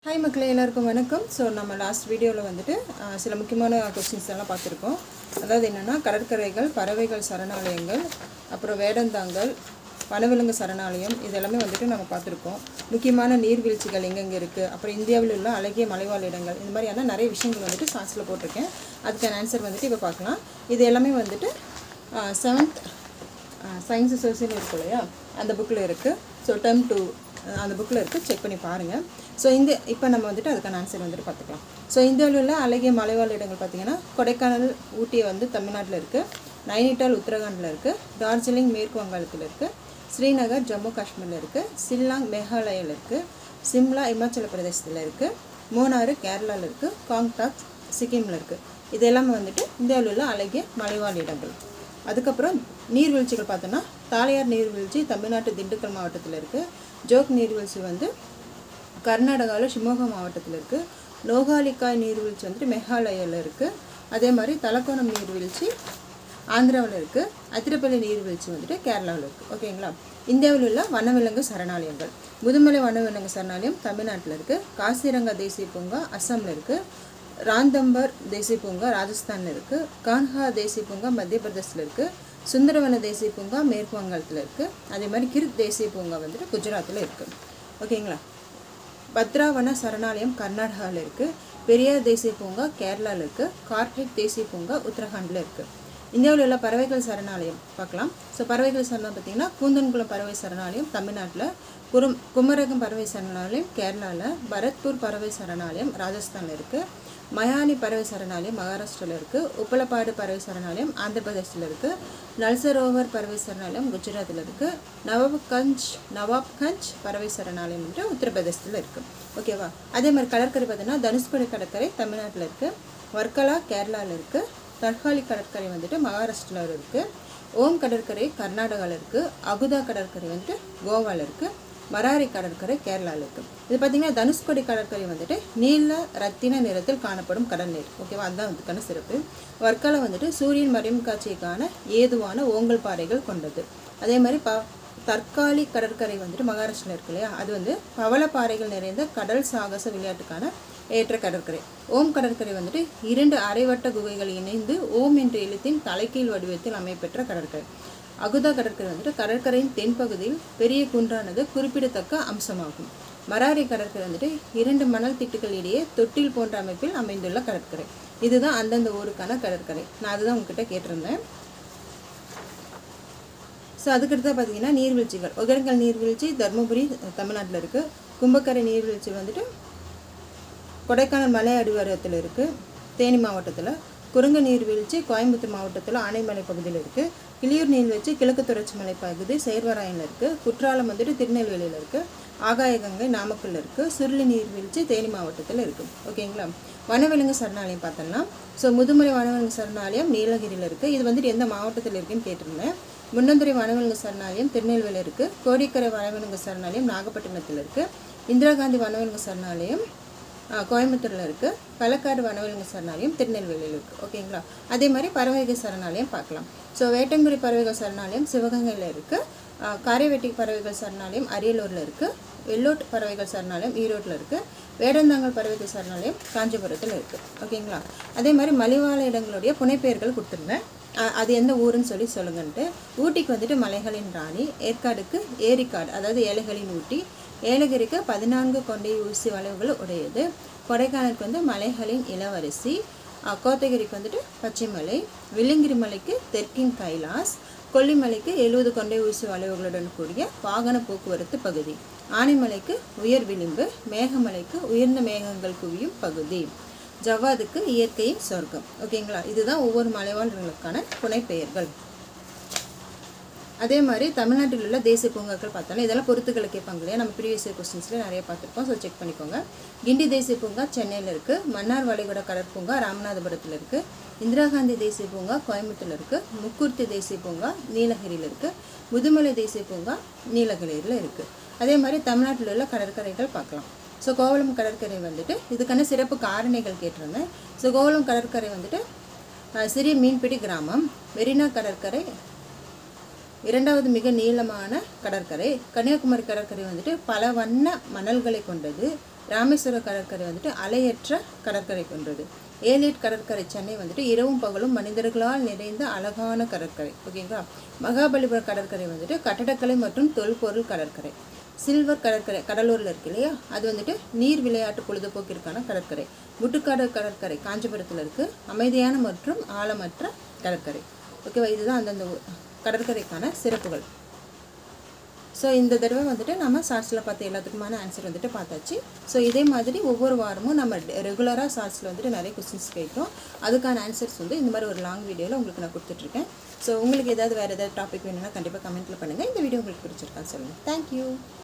hi மக்களே எல்லாருக்கும் வணக்கம் ஸோ நம்ம லாஸ்ட் வீடியோவில் வந்துட்டு அஹ், சில முக்கியமான கொஸ்டின்ஸ் எல்லாம் பார்த்துருக்கோம் அதாவது என்னென்னா கடற்கரைகள் பறவைகள் சரணாலயங்கள் அப்புறம் வேடந்தாங்கல் வனவிலங்கு சரணாலயம் இதெல்லாமே வந்துட்டு நம்ம பார்த்துருக்கோம் முக்கியமான நீர்வீழ்ச்சிகள் எங்கெங்கே இருக்குது அப்புறம் இந்தியாவில் உள்ள அழகிய மலைவாழ் இடங்கள் இந்த மாதிரியான நிறைய விஷயங்கள் வந்துட்டு சாட்ஸில் போட்டிருக்கேன் அதுக்கான ஆன்சர் வந்துட்டு இப்போ பார்க்கலாம் இது எல்லாமே வந்துட்டு செவன்த் சயின்ஸ் சோசியல் இருக்கு இல்லையா அந்த புக்கில் இருக்குது ஸோ டேர்ம் டூ அந்த புக்கில் இருக்குது செக் பண்ணி பாருங்கள் ஸோ இந்த இப்போ நம்ம வந்துட்டு அதுக்கான ஆன்சர் வந்துட்டு பார்த்துக்கலாம் ஸோ இந்தியாவில் உள்ள அழகிய மலைவாழ் இடங்கள் பார்த்திங்கன்னா கொடைக்கானல் ஊட்டி வந்து தமிழ்நாட்டில் இருக்குது நைனிட்டால் உத்தரகாண்டில் இருக்குது டார்ஜிலிங் மேற்கு வங்காளத்தில் இருக்குது ஸ்ரீநகர் ஜம்மு காஷ்மீரில் இருக்குது சில்லாங் மேகாலயாவில் இருக்குது சிம்லா இமாச்சல பிரதேசத்தில் இருக்குது மூணாறு கேரளாவில் இருக்குது காங்டாக் சிக்கிமில் இருக்குது இது எல்லாமே வந்துட்டு இந்தியாவில் உள்ள அழகிய மலைவாழ் இடங்கள் அதுக்கப்புறம் நீர்வீழ்ச்சிகள் பார்த்தோன்னா தாளையார் நீர்வீழ்ச்சி தமிழ்நாட்டு திண்டுக்கல் மாவட்டத்தில் இருக்குது ஜோக் நீர்வீழ்ச்சி வந்து கர்நாடகாவில் ஷிமோகா மாவட்டத்தில் இருக்குது நோகாலிக்காய் நீர்வீழ்ச்சி வந்துட்டு மேகாலயாவில் இருக்குது அதே மாதிரி தலக்கோணம் நீர்வீழ்ச்சி ஆந்திராவில் இருக்குது அதிரப்பள்ளி நீர்வீழ்ச்சி வந்துட்டு கேரளாவில் இருக்குது ஓகேங்களா இந்தியாவில் உள்ள வனவிலங்கு சரணாலயங்கள் முதுமலை வனவிலங்கு சரணாலயம் தமிழ்நாட்டில் இருக்குது காசிரங்கா தேசிய பூங்கா அஸ்ஸாமில் இருக்குது ராந்தம்பர் தேசிய பூங்கா ராஜஸ்தானில் இருக்குது கான்ஹா தேசிய பூங்கா மத்திய பிரதேசில் இருக்குது சுந்தரவன தேசிய பூங்கா மேற்கு வங்காளத்தில் இருக்குது அதே மாதிரி கிர்த் தேசிய பூங்கா வந்துட்டு குஜராத்தில் இருக்குது ஓகேங்களா பத்ராவன சரணாலயம் கர்நாடகாவில் இருக்குது பெரியார் தேசிய பூங்கா கேரளாவில் இருக்குது கார்த்திக் தேசிய பூங்கா உத்தரகாண்டில் இருக்குது இந்தியாவில் உள்ள பறவைகள் சரணாலயம் பார்க்கலாம் ஸோ பறவைகள் சரணாலயம் பார்த்தீங்கன்னா கூந்தன்குளம் பறவை சரணாலயம் தமிழ்நாட்டில் குரும் குமரகம் பறவை சரணாலயம் கேரளாவில் பரத்பூர் பறவை சரணாலயம் ராஜஸ்தானில் இருக்குது மயானி பறவை சரணாலயம் மகாராஷ்டிராவில் இருக்குது உப்பலப்பாடு பறவை சரணாலயம் ஆந்திர பிரதேசத்தில் இருக்குது நல்சரோவர் பறவை சரணாலயம் குஜராத்தில் இருக்குது நவாப்கஞ்ச் நவாப்கஞ்ச் பறவை சரணாலயம் வந்துட்டு உத்தரப்பிரதேசத்தில் இருக்குது ஓகேவா அதே மாதிரி கடற்கரை பார்த்தீங்கன்னா தனுஷ்கோடி கடற்கரை தமிழ்நாட்டில் இருக்குது வர்க்கலா கேரளாவில் இருக்குது தர்ஹாலி கடற்கரை வந்துட்டு மகாராஷ்டிராவில் இருக்குது ஓம் கடற்கரை கர்நாடகாவில் இருக்குது அகுதா கடற்கரை வந்துட்டு கோவாவில் இருக்குது மராரி கடற்கரை கேரளாவில் இருக்குது இது பார்த்தீங்கன்னா தனுஷ்கோடி கடற்கரை வந்துட்டு நீல ரத்தின நிறத்தில் காணப்படும் கடல் நீர் ஓகேவா அதுதான் அதுக்கான சிறப்பு வர்க்கலை வந்துட்டு சூரியன் மறையும் காட்சிக்கான ஏதுவான ஓங்கல் பாறைகள் கொண்டது அதே மாதிரி ப தற்காலி கடற்கரை வந்துட்டு மகாராஷ்டிராவில் இருக்கு இல்லையா அது வந்து பவளப்பாறைகள் நிறைந்த கடல் சாகச விளையாட்டுக்கான ஏற்ற கடற்கரை ஓம் கடற்கரை வந்துட்டு இரண்டு அரைவட்ட குகைகள் இணைந்து ஓம் என்ற எழுத்தின் தலைகீழ் வடிவத்தில் அமைப்பெற்ற கடற்கரை அகுதா கடற்கரை வந்துட்டு கடற்கரையின் தென்பகுதியில் பெரிய குன்றானது குறிப்பிடத்தக்க அம்சமாகும் மராரி கடற்கரை வந்துட்டு இரண்டு மணல் திட்டுகள் இடையே தொட்டில் போன்ற அமைப்பில் அமைந்துள்ள கடற்கரை இதுதான் அந்தந்த ஊருக்கான கடற்கரை நான் அதுதான் உங்ககிட்ட கேட்டிருந்தேன் ஸோ அதுக்கடுத்து பார்த்தீங்கன்னா நீர்வீழ்ச்சிகள் ஒகேனக்கல் நீர்வீழ்ச்சி தருமபுரி தமிழ்நாட்டில் இருக்குது கும்பக்கரை நீர்வீழ்ச்சி வந்துட்டு கொடைக்கானல் மலை அடிவாரத்தில் இருக்குது தேனி மாவட்டத்தில் குரங்கு நீர்வீழ்ச்சி கோயம்புத்தூர் மாவட்டத்தில் ஆனைமலை பகுதியில் இருக்குது கிளியூர் நீர்வீழ்ச்சி கிழக்கு தொடர்ச்சி மலை பகுதி சேர்வராயனில் இருக்குது குற்றாலம் வந்துட்டு திருநெல்வேலியில் இருக்குது ஆகாயகங்கை நாமக்கல்ல இருக்குது சுருளி நீர்வீழ்ச்சி தேனி மாவட்டத்தில் இருக்குது ஓகேங்களா வனவிலங்கு சரணாலயம் பார்த்தோம்னா ஸோ முதுமலை வனவிலங்கு சரணாலயம் நீலகிரியில் இருக்குது இது வந்துட்டு எந்த மாவட்டத்தில் இருக்குன்னு கேட்டிருந்தேன் முன்னந்துறை வனவிலங்கு சரணாலயம் திருநெல்வேலியில் இருக்குது கோடிக்கரை வனவிலங்கு சரணாலயம் நாகப்பட்டினத்தில் இருக்குது இந்திரா காந்தி வனவிலங்கு சரணாலயம் ஆஹ், கோயம்புத்தூரில் இருக்குது களக்காடு வனவிலங்கு சரணாலயம் திருநெல்வேலியில் இருக்குது ஓகேங்களா அதே மாதிரி பறவைகள் சரணாலயம் பார்க்கலாம் ஸோ வேட்டங்குடி பறவைகள் சரணாலயம் சிவகங்கையில் இருக்குது காரைவெட்டி பறவைகள் சரணாலயம் அரியலூரில் இருக்குது வெள்ளோட் பறவைகள் சரணாலயம் ஈரோட்டில் இருக்குது வேடந்தாங்கல் பறவைகள் சரணாலயம் காஞ்சிபுரத்தில் இருக்குது ஓகேங்களா அதே மாதிரி மலிவாழ இடங்களுடைய புனைப்பெயர்கள் கொடுத்துருந்தேன் அஹ் அது எந்த ஊருன்னு சொல்லி சொல்லுங்கன்ட்டு ஊட்டிக்கு வந்துட்டு மலைகளின் ராணி ஏற்காடுக்கு ஏரிக்காடு அதாவது ஏழைகளின் ஊட்டி ஏலகிரிக்கு பதினான்கு கொண்டை ஊசி வளைவுகள் உடையது கொடைக்கானலுக்கு வந்து மலைகளின் இளவரசி அஹ் கோத்தகிரிக்கு வந்துட்டு பச்சைமலை வில்லிங்கிரி மலைக்கு தெற்கின் கைலாஸ் கொல்லிமலைக்கு எழுபது கொண்டை ஊசி வளைவுகளுடன் கூடிய வாகன போக்குவரத்து பகுதி ஆனைமலைக்கு உயர் விளிம்பு மேகமலைக்கு உயர்ந்த மேகங்கள் குவியும் பகுதி ஜவ்வாதுக்கு இயற்கையின் சொர்க்கம் ஓகேங்களா இதுதான் ஒவ்வொரு மலைவாழ்களுக்கான புனைப்பெயர்கள் அதே மாதிரி தமிழ்நாட்டில் உள்ள தேசிய பூங்காக்கள் பார்த்தோம்னா இதெல்லாம் பொறுத்துக்களை கேட்பாங்க இல்லையா நம்ம ப்ரீவியஸ் இயர் கொஸ்டின்ஸில் நிறைய பார்த்துருப்போம் ஸோ செக் பண்ணிக்கோங்க கிண்டி தேசிய பூங்கா சென்னையில் இருக்குது மன்னார் வளைகுடா கடற்பூங்கா ராமநாதபுரத்தில் இருக்குது இந்திரா காந்தி தேசிய பூங்கா கோயம்புத்தூரில் இருக்குது முக்குர்த்தி தேசிய பூங்கா நீலகிரியில் இருக்குது முதுமலை தேசிய பூங்கா நீலகிரியில் இருக்குது அதே மாதிரி தமிழ்நாட்டில் உள்ள கடற்கரைகள் பார்க்கலாம் ஸோ கோவளம் கடற்கரை வந்துட்டு இதுக்கான சிறப்பு காரணிகள் கேட்டிருந்தேன் ஸோ கோவளம் கடற்கரை வந்துட்டு அஹ், சிறிய மீன்பிடி கிராமம் மெரினா கடற்கரை இரண்டாவது மிக நீளமான கடற்கரை கன்னியாகுமரி கடற்கரை வந்துட்டு பல வண்ண மணல்களை கொண்டது ராமேஸ்வரம் கடற்கரை வந்துட்டு அலையற்ற கடற்கரை கொண்டது ஏலேட் கடற்கரை சென்னை வந்துட்டு இரவும் பகலும் மனிதர்களால் நிறைந்த அழகான கடற்கரை ஓகேங்களா மகாபலிபுரம் கடற்கரை வந்துட்டு கட்டடக்கலை மற்றும் தொல்பொருள் கடற்கரை சில்வர் கடற்கரை கடலூரில் இருக்கு இல்லையா அது வந்துட்டு நீர் விளையாட்டு பொழுதுபோக்கிற்கான கடற்கரை முட்டுக்காடு கடற்கரை காஞ்சிபுரத்தில் இருக்குது அமைதியான மற்றும் ஆழமற்ற கடற்கரை ஓகேவா இதுதான் அந்தந்த ஊ- கடற்கரைக்கான சிறப்புகள் ஸோ இந்த தடவை வந்துட்டு நம்ம ஷார்ட்ஸில் பார்த்த எல்லாத்துக்குமான ஆன்சர் வந்துட்டு பார்த்தாச்சு ஸோ இதே மாதிரி ஒவ்வொரு வாரமும் நம்ம ரெகுலராக ஷார்ட்ஸில் வந்துட்டு நிறைய கொஸ்டின்ஸ் கேட்குறோம் அதுக்கான ஆன்சர்ஸ் வந்து இந்த மாதிரி ஒரு லாங் வீடியோவில் உங்களுக்கு நான் கொடுத்துட்ருக்கேன் ஸோ உங்களுக்கு ஏதாவது வேறு ஏதாவது டாபிக் வேணும்னா கண்டிப்பாக கமெண்ட்டில் பண்ணுங்கள் இந்த வீடியோ உங்களுக்கு பிடிச்சிருக்கான்னு சொல்லுங்கள் தேங்க்யூ